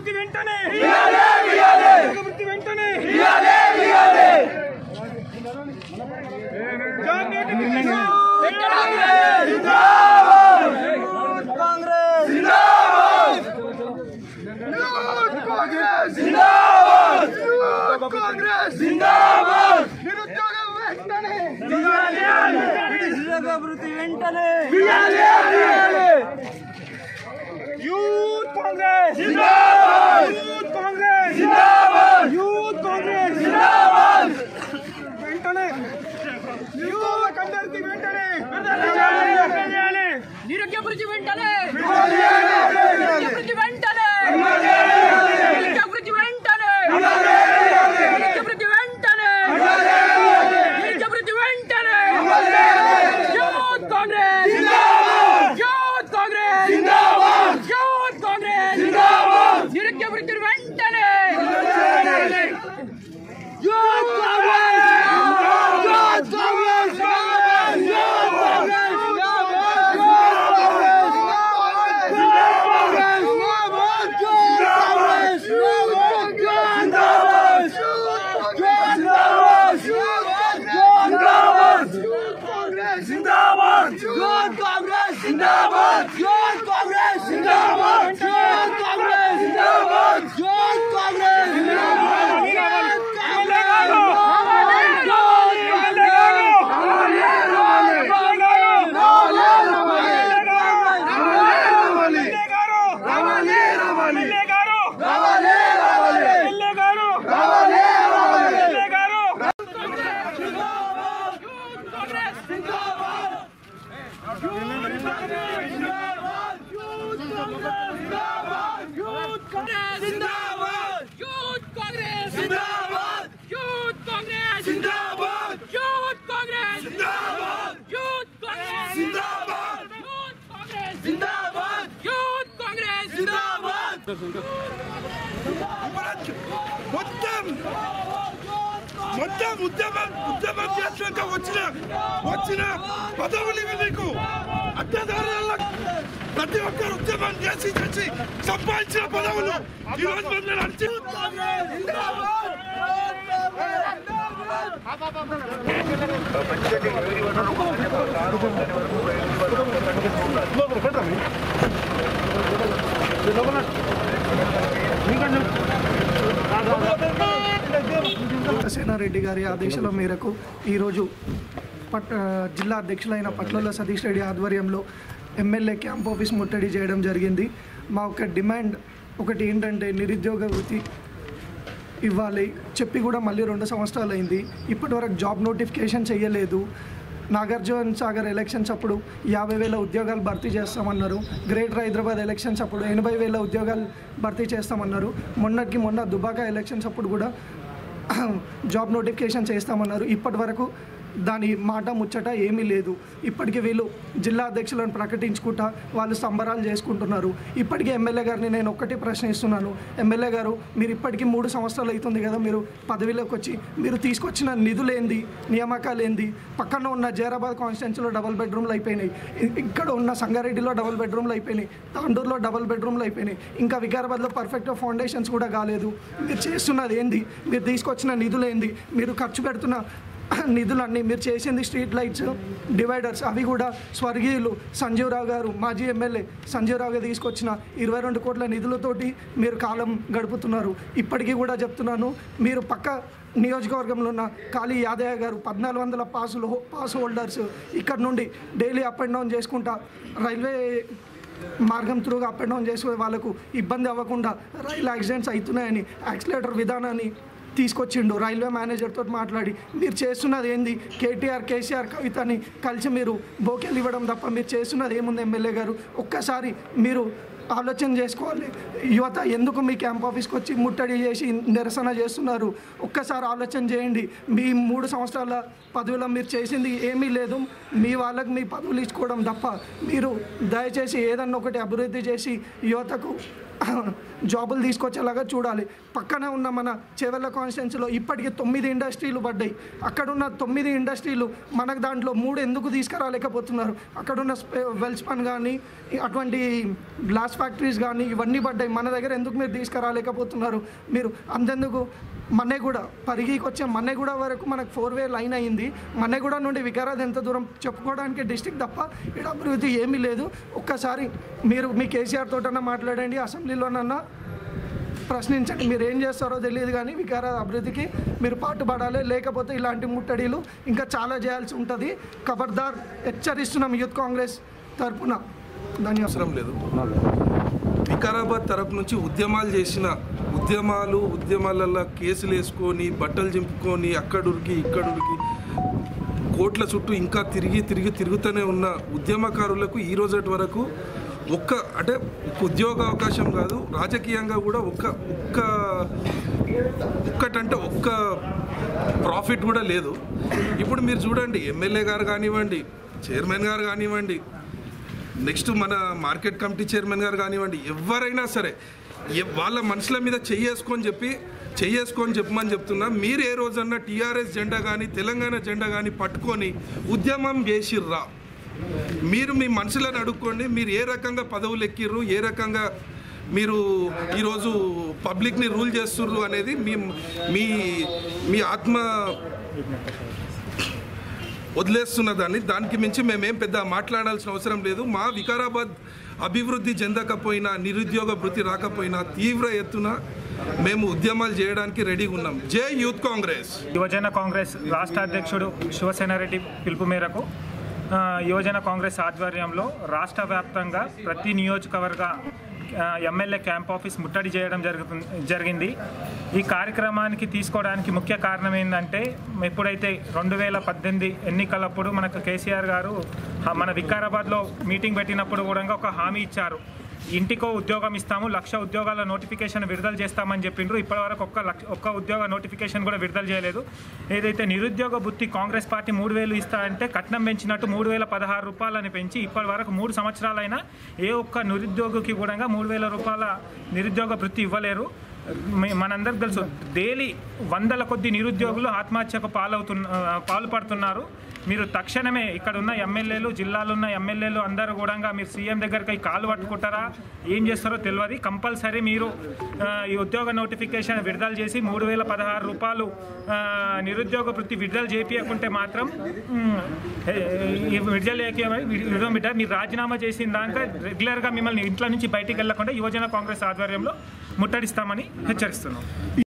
వృత్తి వెంటనే నిరుద్యోగ వృత్తి వెంటనే job notification youth Congress youth Congress youth Congress వెంటనే యూత్ అందరికి వెంటనే చేయాలి. నిరుద్యోగ వృత్తి వెంటనే నిరుద్యోగ వృత్తి వెంటనే నిరుద్యోగ వృత్తి వెంటనే నిరుద్యోగ వృత్తి వెంటనే నిరుద్యోగ వృత్తి వెంటనే youth Congress youth Congress youth Congress నిరుద్యోగ వృత్తి వెంటనే youth Congress youth Congress youth Congress youth Congress youth Congress youth Congress youth Congress youth Congress మొత్తం మొత్తం ఉద్యమం ఉద్యమం చేసినాక వచ్చిన వచ్చిన పదవులు ఇవి నీకు అడ్డదారుల ప్రతి ఒక్కరు ఉద్యమం చేసి చేసి సంపాదించిన పదవులు ఈ రోజు మన నడిచి సేనారెడ్డి గారి ఆదేశాల మేరకు ఈరోజు పట్ జిల్లా అధ్యక్షులైన పట్లల సతీష్ రెడ్డి ఆధ్వర్యంలో ఎమ్మెల్యే క్యాంప్ ఆఫీస్ ముట్టడి చేయడం జరిగింది మా ఒక డిమాండ్ ఒకటి ఏంటంటే నిరుద్యోగ వృత్తి ఇవ్వాలి చెప్పి కూడా మళ్ళీ రెండు సంవత్సరాలు అయింది ఇప్పటివరకు జాబ్ నోటిఫికేషన్ చేయలేదు నాగార్జున సాగర్ ఎలక్షన్స్ అప్పుడు యాభై వేల ఉద్యోగాలు భర్తీ చేస్తామన్నారు గ్రేటర్ హైదరాబాద్ ఎలక్షన్స్ అప్పుడు ఎనభై వేల ఉద్యోగాలు భర్తీ చేస్తామన్నారు మొన్నటికి మొన్న దుబాకా ఎలక్షన్స్ అప్పుడు కూడా జాబ్ నోటిఫికేషన్ చేస్తామన్నారు ఇప్పటి వరకు దాని మాట ముచ్చట ఏమీ లేదు ఇప్పటికీ వీళ్ళు జిల్లా అధ్యక్షులను ప్రకటించుకుంటా వాళ్ళు సంబరాలు చేసుకుంటున్నారు ఇప్పటికీ ఎమ్మెల్యే గారిని నేను ఒక్కటి ప్రశ్నిస్తున్నాను ఎమ్మెల్యే గారు మీరు ఇప్పటికీ మూడు సంవత్సరాలు అవుతుంది కదా మీరు పదవిలోకి వచ్చి మీరు తీసుకొచ్చిన నిధులేంది నియామకాలు ఏంది పక్కన ఉన్న జైరాబాద్ కాన్స్టిట్యున్సీలో డబుల్ బెడ్రూమ్లు అయిపోయినాయి ఇ- ఇక్కడ ఉన్న సంగారెడ్డిలో డబుల్ బెడ్రూమ్లు అయిపోయినాయి తాండూరులో డబుల్ బెడ్రూమ్లు అయిపోయినాయి ఇంకా వికారాబాద్లో పర్ఫెక్ట్ ఫౌండేషన్స్ కూడా కాలేదు మీరు చేస్తున్నది ఏంది మీరు తీసుకొచ్చిన నిధులు ఏంది మీరు ఖర్చు పెడుతున్న నిధులన్నీ మీరు చేసింది స్ట్రీట్ లైట్స్ డివైడర్స్ అవి కూడా స్వర్గీయులు సంజీవరావు గారు మాజీ ఎమ్మెల్యే సంజీవరావు గారు తీసుకొచ్చిన ఇరవై రెండు కోట్ల నిధులతోటి మీరు కాలం గడుపుతున్నారు ఇప్పటికీ కూడా చెప్తున్నాను మీరు పక్క నియోజకవర్గంలో ఉన్న కాళీ యాదయ్య గారు పద్నాలుగు వందల పాసులు పాస్ హోల్డర్స్ ఇక్కడ నుండి డైలీ అప్ అండ్ డౌన్ చేసుకుంటా రైల్వే మార్గం త్రూగా అప్ అండ్ డౌన్ చేసుకునే వాళ్ళకు ఇబ్బంది అవ్వకుండా రైలు యాక్సిడెంట్స్ అవుతున్నాయని యాక్సిలేటర్ విధానాన్ని తీసుకొచ్చిండు రైల్వే మేనేజర్ తోటి మాట్లాడి మీరు చేస్తున్నది ఏంది కేటీఆర్ కేసీఆర్ కవితని కలిసి మీరు బోకెలు ఇవ్వడం తప్ప మీరు చేస్తున్నది ఏముంది ఎమ్మెల్యే గారు ఒక్కసారి మీరు ఆలోచన చేసుకోవాలి యువత ఎందుకు మీ క్యాంప్ ఆఫీస్కి వచ్చి ముట్టడి చేసి నిరసన చేస్తున్నారు ఒక్కసారి ఆలోచన చేయండి మీ మూడు సంవత్సరాల పదవిలో మీరు చేసింది ఏమీ లేదు మీ వాళ్ళకి మీ పదవులు ఇచ్చుకోవడం తప్ప మీరు దయచేసి ఏదన్నా ఒకటి అభివృద్ధి చేసి యువతకు జాబులు తీసుకొచ్చేలాగా చూడాలి పక్కనే ఉన్న మన చేవెళ్ళ కాన్స్టిట్యున్సీలో ఇప్పటికి తొమ్మిది ఇండస్ట్రీలు పడ్డాయి అక్కడున్న తొమ్మిది ఇండస్ట్రీలు మనకు దాంట్లో మూడు ఎందుకు తీసుకురాలేకపోతున్నారు అక్కడున్న స్పే వెల్స్పన్ కానీ అటువంటి గ్లాస్ ఫ్యాక్టరీస్ కానీ ఇవన్నీ పడ్డాయి మన దగ్గర ఎందుకు మీరు తీసుకురాలేకపోతున్నారు మీరు అంతెందుకు మన్నెగూడ పరిగికి వచ్చే మన్నెగూడ వరకు మనకు ఫోర్ వే లైన్ అయింది మన్నెగూడ నుండి వికారాబాద్ ఎంత దూరం చెప్పుకోవడానికి డిస్టిక్ తప్ప ఇక్కడ అభివృద్ధి ఏమీ లేదు ఒక్కసారి మీరు మీ కేసీఆర్ తోటన్నా మాట్లాడండి అసెంబ్లీలోనన్నా ప్రశ్నించండి మీరు ఏం చేస్తారో తెలియదు కానీ వికారాబాద్ అభివృద్ధికి మీరు పాటుపడాలి లేకపోతే ఇలాంటి ముట్టడిలు ఇంకా చాలా చేయాల్సి ఉంటుంది ఖబర్దార్ హెచ్చరిస్తున్నాం యూత్ కాంగ్రెస్ తరపున ధన్యవాదాలు అవసరం లేదు వికారాబాద్ తరపు నుంచి ఉద్యమాలు చేసిన ఉద్యమాలు ఉద్యమాలలో కేసులు వేసుకొని బట్టలు చింపుకొని అక్కడురికి ఇక్కడురికి కోట్ల చుట్టూ ఇంకా తిరిగి తిరిగి తిరుగుతూనే ఉన్న ఉద్యమకారులకు ఈ రోజటి వరకు ఒక్క అంటే ఒక్క ఉద్యోగ అవకాశం కాదు రాజకీయంగా కూడా ఒక్క ఒక్క ఒక్కటంటే ఒక్క ప్రాఫిట్ కూడా లేదు ఇప్పుడు మీరు చూడండి ఎమ్మెల్యే గారు కానివ్వండి చైర్మన్ గారు కానివ్వండి నెక్స్ట్ మన మార్కెట్ కమిటీ చైర్మన్ గారు కానివ్వండి ఎవరైనా సరే ఎ- వాళ్ళ మనుషుల మీద చెయ్యేసుకొని చెప్పి చెయ్యేసుకొని చెప్పమని చెప్తున్నా మీరు ఏ రోజన్నా టీఆర్ఎస్ జెండా కానీ తెలంగాణ జెండా కానీ పట్టుకొని ఉద్యమం చేసిర్రా మీరు మీ మనుషులను అడుక్కోండి మీరు ఏ రకంగా పదవులు ఎక్కిర్రు ఏ రకంగా మీరు ఈరోజు పబ్లిక్ని రూల్ చేస్తుర్రు అనేది మీ మీ మీ ఆత్మ వదిలేస్తున్న దాన్ని దానికి మించి మేమేం పెద్ద మాట్లాడాల్సిన అవసరం లేదు మా వికారాబాద్ అభివృద్ధి చెందకపోయినా నిరుద్యోగ భృతి రాకపోయినా తీవ్ర ఎత్తున మేము ఉద్యమాలు చేయడానికి రెడీగా ఉన్నాం జై యూత్ కాంగ్రెస్ యువజన కాంగ్రెస్ రాష్ట్ర అధ్యక్షుడు శివసేన రెడ్డి పిలుపు మేరకు ఆ, యువజన కాంగ్రెస్ ఆధ్వర్యంలో రాష్ట్ర వ్యాప్తంగా ప్రతి నియోజకవర్గ ఆ, ఎమ్మెల్యే క్యాంప్ ఆఫీస్ ముట్టడి చేయడం జరుగుతుంది జరిగింది ఈ కార్యక్రమానికి తీసుకోవడానికి ముఖ్య కారణం ఏంటంటే ఎప్పుడైతే రెండు వేల పద్దెనిమిది ఎన్నికలప్పుడు మనకు కేసీఆర్ గారు ఆ, మన వికారాబాద్లో మీటింగ్ పెట్టినప్పుడు కూడా ఒక హామీ ఇచ్చారు ఇంటికో ఉద్యోగం ఇస్తాము లక్ష ఉద్యోగాల నోటిఫికేషన్ విడుదల చేస్తామని చెప్పిండ్రు ఇప్పటివరకు ఒక్క లక్ష ఒక్క ఉద్యోగ నోటిఫికేషన్ కూడా విడుదల చేయలేదు ఏదైతే నిరుద్యోగ బుద్ధి కాంగ్రెస్ పార్టీ మూడు వేలు ఇస్తా అంటే కట్నం పెంచినట్టు మూడు వేల పదహారు రూపాయలని పెంచి ఇప్పటి వరకు మూడు సంవత్సరాలైనా ఏ ఒక్క నిరుద్యోగికి కూడా మూడు వేల రూపాయల నిరుద్యోగ వృత్తి ఇవ్వలేరు మే- మనందరికి తెలుసు డైలీ వందల కొద్ది నిరుద్యోగులు ఆత్మహత్యకు పాలవుతున్న ఆ, పాల్పడుతున్నారు మీరు తక్షణమే ఇక్కడ ఉన్న ఎమ్మెల్యేలు జిల్లాలో ఉన్న ఎమ్మెల్యేలు అందరూ కూడా మీరు సీఎం దగ్గరికి కాలు పట్టుకుంటారా ఏం చేస్తారో తెలియదు కంపల్సరీ మీరు ఆ, ఈ ఉద్యోగ నోటిఫికేషన్ విడుదల చేసి మూడు వేల పదహారు రూపాయలు ఆ, నిరుద్యోగ వృత్తి విడుదల చేపించకుంటే మాత్రం మ్, ఏ, ఈ విడుదల చేయకపోతే విడుదల బిడ్డ మీరు రాజీనామా చేసిన దాకా రెగ్యులర్గా మిమ్మల్ని ఇంట్లో నుంచి బయటికి వెళ్లకుండా యువజన కాంగ్రెస్ ఆధ్వర్యంలో ముట్టడిస్తామని హెచ్చరిస్తున్నాం